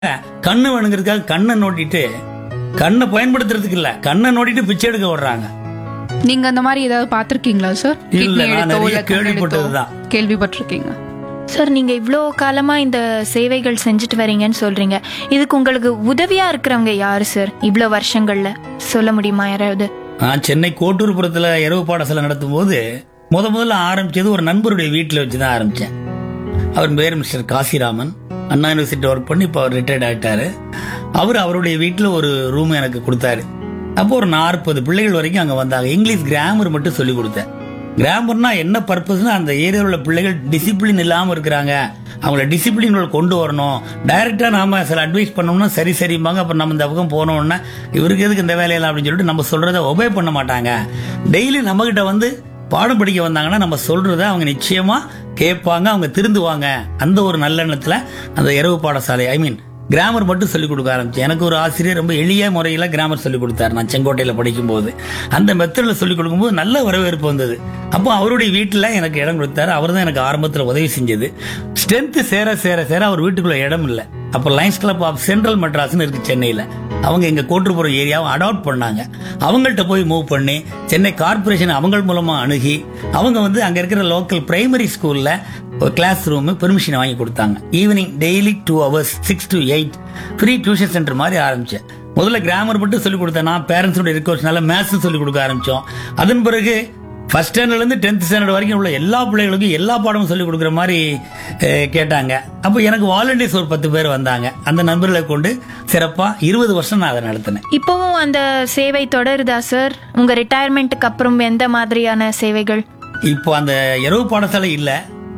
கண்ணு வேணுங்கிறதுக்காக கண்ணை நோட்டிட்டு கண்ணை பயன்படுத்துறதுக்கு இல்ல கண்ணை நோட்டிட்டு பிச்சை எடுக்க விடுறாங்க நீங்க அந்த மாதிரி ஏதாவது பாத்திருக்கீங்களா சார் இல்ல, Kidney நான் எடுத்தோ, நிறைய இல்ல கண் எடுத்தோ கேள்விப்பட்டதுதான். கேள்விப்பட்டிருக்கீங்க சார் நீங்க இவ்வளோ காலமா இந்த சேவைகள் செஞ்சுட்டு வரீங்கன்னு சொல்றீங்க இதுக்கு உங்களுக்கு உதவியா இருக்கிறவங்க யாரு சார் இவ்வளோ வருஷங்கள்ல சொல்ல முடியுமா யாராவது நான் சென்னை கோட்டூர்புரத்துல இரவு பாடசாலை நடத்தும் போது முத முதல்ல ஆரம்பிச்சது ஒரு நண்பருடைய வீட்டில் வச்சு தான் ஆரம்பிச்சேன் அவர் பேர் mister Kasiraman Anna university work பண்ணி இப்போ அவர் ரிட்டையர்ட் ஆயிட்டாரு அவர் அவருடைய வீட்டில் ஒரு ரூம் எனக்கு கொடுத்தாரு அப்போ ஒரு நாற்பது பிள்ளைகள் வரைக்கும் அங்கே வந்தாங்க இங்கிலீஷ் கிராமர் மட்டும் சொல்லி கொடுத்தேன் கிராமர்னா என்ன பர்பஸ்னா அந்த ஏரியாவில் உள்ள பிள்ளைகள் டிசிப்ளின் இல்லாமல் இருக்கிறாங்க அவங்கள டிசிப்ளின் கொண்டு வரணும் டைரக்டா நாம சில அட்வைஸ் பண்ணோம்னா சரி சரிம்பாங்க அப்ப நம்ம இந்த பக்கம் போனோம்னா இவருக்கு எதுக்கு இந்த வேலையெல்லாம் அப்படின்னு சொல்லிட்டு நம்ம சொல்றத ஒபே பண்ண மாட்டாங்க டெய்லி நம்ம கிட்ட வந்து பாடம் படிக்க வந்தாங்கன்னா நம்ம சொல்றத அவங்க நிச்சயமா கேட்பாங்க அவங்க திருந்துவாங்க அந்த ஒரு நல்லெண்ணத்துல அந்த இரவு பாடசாலை ஐ மீன் கிராமர் மட்டும் சொல்லிக் கொடுக்க ஆரம்பிச்சேன் எனக்கு ஒரு ஆசிரியர் ரொம்ப எளிய முறையில் கிராமர் சொல்லிக் கொடுத்தாரு நான் செங்கோட்டையில் படிக்கும்போது அந்த மெத்தடில் சொல்லிக் கொடுக்கும்போது நல்ல வரவேற்பு வந்தது அப்போ அவருடைய வீட்டில் எனக்கு இடம் கொடுத்தாரு அவர் தான் எனக்கு ஆரம்பத்தில் உதவி செஞ்சது ஸ்ட்ரென்த் சேர சேர சேர அவர் வீட்டுக்குள்ள இடம் இல்லை அப்போ லைன்ஸ் கிளப் ஆஃப் சென்ட்ரல் மெட்ராஸ்னு இருக்கு சென்னையில் அவங்க எங்க கோட்டுப்புறம் ஏரியாவை அடாப்ட் பண்ணாங்க அவங்கள்ட்ட போய் மூவ் பண்ணி சென்னை கார்பரேஷன் அவங்க மூலமா அணுகி அவங்க வந்து அங்க இருக்கிற லோக்கல் பிரைமரி ஸ்கூல்ல ஒரு கிளாஸ் ரூம் பெர்மிஷன் வாங்கி கொடுத்தாங்க evening daily two hours six to eight free tuition centre மாதிரி ஆரம்பிச்சேன் முதல்ல கிராமர் மட்டும் சொல்லிக் கொடுத்தேன் நான் பேரண்ட்ஸோட ரிக்வஸ்ட்னால மேத்ஸ் சொல்லிக் கொடுக்க ஆரம்பிச்சோம் அதன் பிறகு ஃபர்ஸ்ட் ஸ்டாண்டர்ட்ல இருந்து டென்த் ஸ்டாண்டர்ட் வரைக்கும் உள்ள எல்லா பிள்ளைகளுக்கும் எல்லா பாடமும் சொல்லிக் கொடுக்குற மாதிரி அஹ், கேட்டாங்க அப்போ எனக்கு வாலண்டியர்ஸ் ஒரு பத்து பேர் வந்தாங்க அந்த நண்பர்களை கொண்டு சிறப்பா இருபது வருஷம் நான் அதை நடத்தினேன் இப்போவும் அந்த சேவை தொடருதா சார் உங்க ரிட்டையர்மெண்ட்டுக்கு அப்புறம் எந்த மாதிரியான சேவைகள் இப்போ அந்த இரவு பாடசாலை இல்லை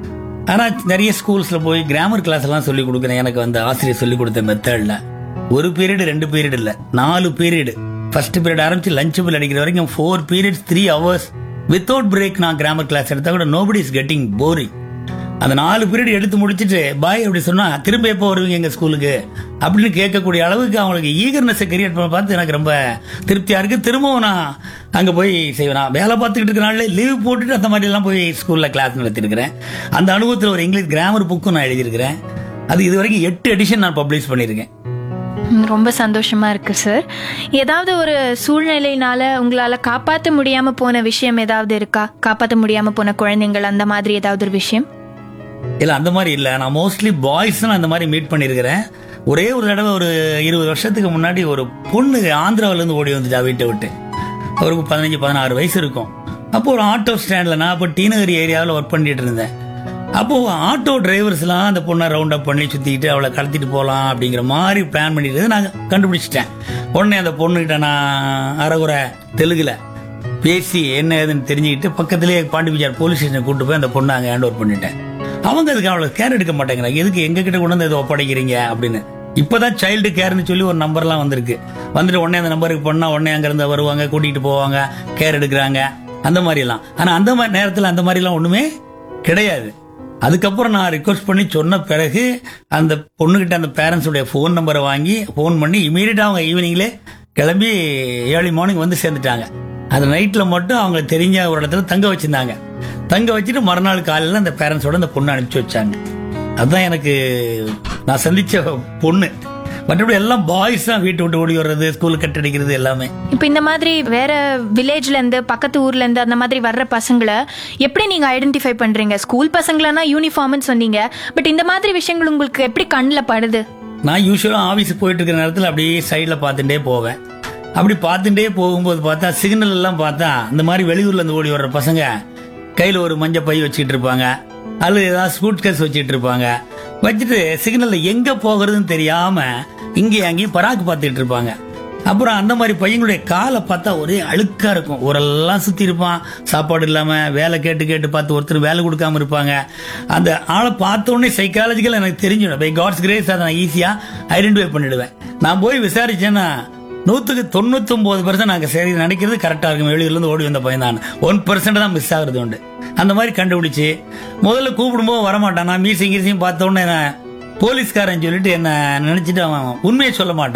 ஆனா நிறைய ஸ்கூல்ஸ்ல போய் கிராமர் கிளாஸ் எல்லாம் சொல்லி கொடுக்குறேன் எனக்கு வந்து ஆசிரியர் சொல்லி கொடுத்த மெத்தட்ல ஒரு பீரியட் ரெண்டு பீரியட் இல்ல நாலு பீரியட் ஃபர்ஸ்ட் பீரியட் ஆரம்பிச்சு லஞ்ச் பில் அடிக்கிற வரைக்கும் four periods three hours without break நான் கிராமர் கிளாஸ் எடுத்தா கூட நோபடி இஸ் கெட்டிங் போரிங் அந்த நாலு பீரியட் எடுத்து முடிச்சிட்டு பாய் அப்படி சொன்னா திரும்ப எப்போ வருவீங்க எங்க ஸ்கூலுக்கு அப்படின்னு கேட்கக்கூடிய அளவுக்கு அவங்களுக்கு ஈகர்னஸ் கிரியேட் பண்ண பார்த்து எனக்கு ரொம்ப திருப்தியா இருக்கு திரும்பவும் நான் அங்க போய் செய்வேன் நான் வேலை பார்த்துக்கிட்டு இருக்க நாள்ல லீவ் போட்டுட்டு அந்த மாதிரி எல்லாம் போய் ஸ்கூல்ல கிளாஸ் நடத்திருக்கிறேன் அந்த அனுபவத்தில் ஒரு இங்கிலீஷ் கிராமர் புக்கும் நான் எழுதியிருக்கிறேன் அது இது வரைக்கும் எட்டு எடிஷன் நான் பப்ளிஷ் பண்ணியிருக்கேன் ம், ரொம்ப சந்தோஷமா இருக்கு சார் ஏதாவது ஒரு சூழ்நிலையினால உங்களால காப்பாற்ற முடியாம போன விஷயம் ஏதாவது இருக்கா காப்பாற்ற முடியாம போன குழந்தைங்கள் அந்த மாதிரி ஏதாவது ஒரு விஷயம் இல்ல அந்த மாதிரி இல்ல நான் மோஸ்ட்லி பாய்ஸ் நான் அந்த மாதிரி மீட் பண்ணியிருக்கிறேன் ஒரே ஒரு தடவை ஒரு இருபது வருஷத்துக்கு முன்னாடி ஒரு பொண்ணு ஆந்திராவில இருந்து ஓடி வந்துட்டா வீட்டை விட்டு அவருக்கு பதினஞ்சு பதினாறு வயசு இருக்கும் அப்போ ஒரு ஆட்டோ ஸ்டாண்ட்ல நான் அப்போ டீநகர் ஏரியாவில் ஒர்க் பண்ணிட்டு இருந்தேன் அப்போ ஆட்டோ டிரைவர்ஸ்லாம் அந்த பொண்ணை ரவுண்ட் அப் பண்ணி சுத்திக்கிட்டு அவளை கடத்திட்டு போகலாம் அப்படிங்கிற மாதிரி பிளான் பண்ணிட்டு நான் கண்டுபிடிச்சிட்டேன் உடனே அந்த பொண்ணுகிட்ட நான் அரைகுறை தெலுங்குல பேசி என்ன ஏதுன்னு தெரிஞ்சுக்கிட்டு பக்கத்திலேயே பாண்டிபிச்சார் போலீஸ் ஸ்டேஷன் கூட்டு போய் அந்த பொண்ணை அங்கே ஹேண்ட் ஓவர் பண்ணிட்டேன் அவங்க அதுக்கு அவளை கேர் எடுக்க மாட்டேங்கிறாங்க எதுக்கு எங்க கிட்ட கொண்டு வந்து இதை ஒப்படைக்கிறீங்க அப்படின்னு இப்பதான் சைல்டு கேர்னு சொல்லி ஒரு நம்பர்லாம் வந்திருக்கு வந்துட்டு உடனே அந்த நம்பருக்கு பண்ணா உடனே அங்க இருந்து வருவாங்க கூட்டிட்டு போவாங்க கேர் எடுக்கிறாங்க அந்த மாதிரி எல்லாம் ஆனா அந்த மாதிரி நேரத்துல அந்த மாதிரி எல்லாம் ஒண்ணுமே கிடையாது அதுக்கப்புறம் நான் ரிக்வஸ்ட் பண்ணி சொன்ன பிறகு அந்த பொண்ணுகிட்ட அந்த பேரண்ட்ஸுடைய ஃபோன் நம்பரை வாங்கி ஃபோன் பண்ணி இமீடியட்டா அவங்க ஈவினிங்லே கிளம்பி ஏர்லி மார்னிங் வந்து சேர்ந்துட்டாங்க அது நைட்ல மட்டும் அவங்க தெரிஞ்ச ஒரு இடத்துல தங்க வச்சிருந்தாங்க தங்க வச்சுட்டு மறுநாள் காலையில அந்த பேரண்ட்ஸோட அந்த பொண்ணை அனுப்பிச்சு வச்சாங்க அதுதான் எனக்கு நான் சந்திச்ச பொண்ணு மற்றபடி எல்லாம் பாய்ஸ் தான் வீட்டை விட்டு ஓடி வர்றது ஸ்கூல் கட்டடிக்கிறது எல்லாமே இப்போ இந்த மாதிரி வேற வில்லேஜ்ல இருந்து பக்கத்து ஊர்ல இருந்து அந்த மாதிரி வர்ற பசங்களை எப்படி நீங்க ஐடென்டிஃபை பண்றீங்க ஸ்கூல் பசங்களனா யூனிஃபார்ம்னு சொன்னீங்க பட் இந்த மாதிரி விஷயங்கள் உங்களுக்கு எப்படி கண்ணில் படுது நான் யூஸ்வலாக ஆஃபீஸ் போயிட்டு இருக்கிற நேரத்தில் அப்படியே சைடில் பார்த்துட்டே போவேன் அப்படி பார்த்துட்டே போகும்போது பார்த்தா சிக்னல் எல்லாம் பார்த்தா இந்த மாதிரி வெளியூர்ல இருந்து ஓடி வர்ற பசங்க கையில் ஒரு மஞ்சள் பை வச்சுக்கிட்டு இருப்பாங்க அல்லது ஏதாவது ஸ்கூட் கேஸ் வச்சுட்டு இருப்பாங்க வச்சுட்டு சிக்னல்ல எங்க போகிறதுன்னு தெரியாம இங்கேயும் அங்கேயும் பராக்கு பார்த்துட்டு இருப்பாங்க அப்புறம் அந்த மாதிரி பையங்களுடைய காலை பார்த்தா ஒரே அழுக்கா இருக்கும் ஊரெல்லாம் சுத்தி இருப்பான் சாப்பாடு இல்லாம வேலை கேட்டு கேட்டு பார்த்து ஒருத்தர் வேலை கொடுக்காம இருப்பாங்க அந்த ஆளை பார்த்த உடனே சைக்காலஜிக்கல் எனக்கு தெரிஞ்சிடும் பை காட்ஸ் கிரேஸ் அதை நான் ஈஸியா ஐடென்டிஃபை பண்ணிடுவேன் நான் போய் விசாரிச்சேன்னா நூத்துக்கு தொண்ணூத்தி ஒன்பது பர்சன்ட் நாங்க சரி நினைக்கிறது கரெக்டா இருக்கும் வெளியூர்ல இருந்து ஓடி வந்த பையன் தான் ஒன் பர்சன்ட் தான் மிஸ் ஆகுறது உண்டு அந்த மாதிரி கண்டுபிடிச்சு முதல்ல கூப்பிடும்போது வரமாட்டான் நான் மீசிங் கீசிங் பார்த்த உடனே நான் போலீஸ்காரன் சொல்லிட்டு என்ன நினைச்சிட்டு அவன் உண்மையை சொல்ல மாட்டான்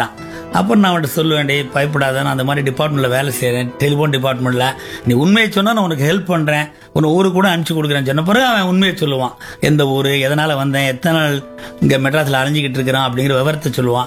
அப்போ நான் அவன்கிட்ட சொல்லுவேன் டேய் பயப்படாத நான் அந்த மாதிரி டிபார்ட்மெண்ட்டில் வேலை செய்கிறேன் டெலிஃபோன் டிபார்ட்மெண்ட்டில் நீ உண்மையை சொன்னால் நான் உனக்கு ஹெல்ப் பண்ணுறேன் உன்னை ஊருக்கு கூட அனுப்பிச்சு கொடுக்குறேன்னு சொன்ன பிறகு அவன் உண்மையை சொல்லுவான் எந்த ஊர் எதனால் வந்தேன் எத்தனை நாள் இங்கே மெட்ராஸில் அலைஞ்சிக்கிட்டு இருக்கிறான் அப்படிங்கிற விவரத்தை சொல்லுவான்